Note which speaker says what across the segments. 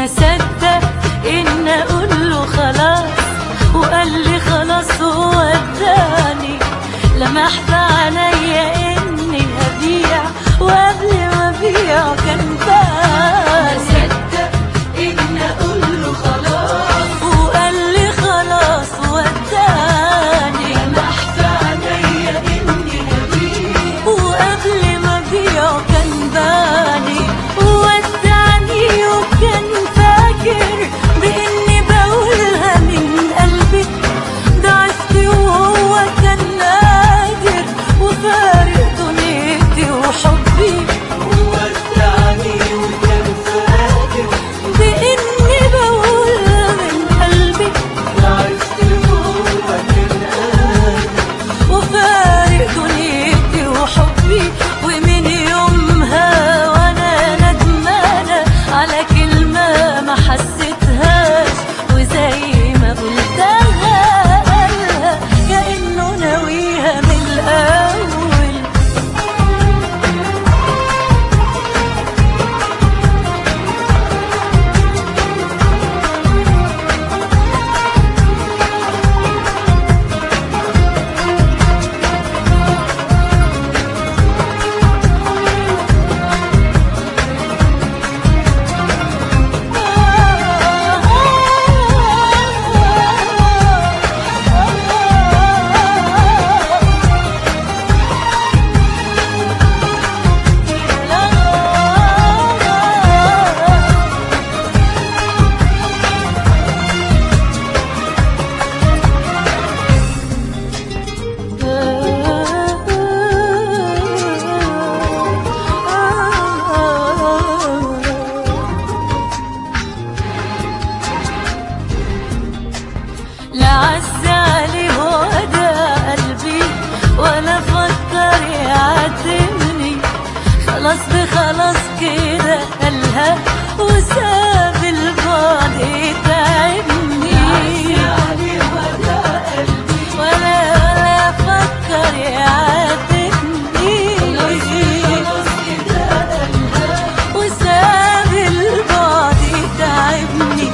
Speaker 1: ما صدق ان اقول له خلاص وقال لي خلاص هو اداني لمحت عليا اني هبيع وقبل ما ابيع كان باني
Speaker 2: صدق ان اقول له خلاص
Speaker 1: وقال لي خلاص وداني
Speaker 2: لمحت عليا اني هبيع
Speaker 1: وقبل ما ابيع كان باني ودعني وكان فاكر باني بقولها من قلبي ضعفت وهو كان قادر وفارق دنيتي وحبي
Speaker 2: ودعني وكان فاكر
Speaker 1: باني بقولها من قلبي
Speaker 2: عرفت هو كان قادر
Speaker 1: وفارق دنيتي وحبي ومن يومها وانا ندمانة على كلمة ما حسيتهاش وزي ما قلتها قالها كأنه ناويها من الأول لا عز عليه هدى قلبي ولا فكر يعاتبني خلاص بخلاص كده قالها وساب البعد يتعبني
Speaker 2: علي ولا قلبي
Speaker 1: ولا ولا فكر يعاتبني
Speaker 2: خلاص كده قالها
Speaker 1: وساب البعد يتعبني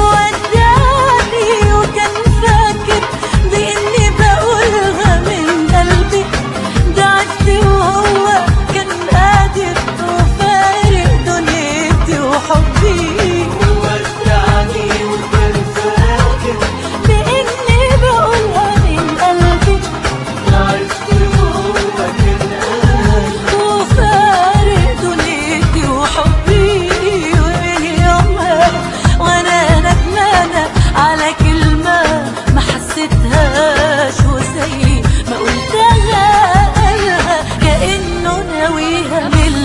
Speaker 1: وودعني وكان فاكر بإني بقولها من قلبي ضعفت وهو كان قادر وفارق دنيتي وحبي
Speaker 2: ودعني وكان فاكر
Speaker 1: بإني بقولها من قلبي
Speaker 2: عرفت هو كان قادر
Speaker 1: وفارق دنيتي وحبي ومن يومها وانا ندمانة على كلمة ما حسيتهاش وزي ما قلتها قالها كأنه ناويها من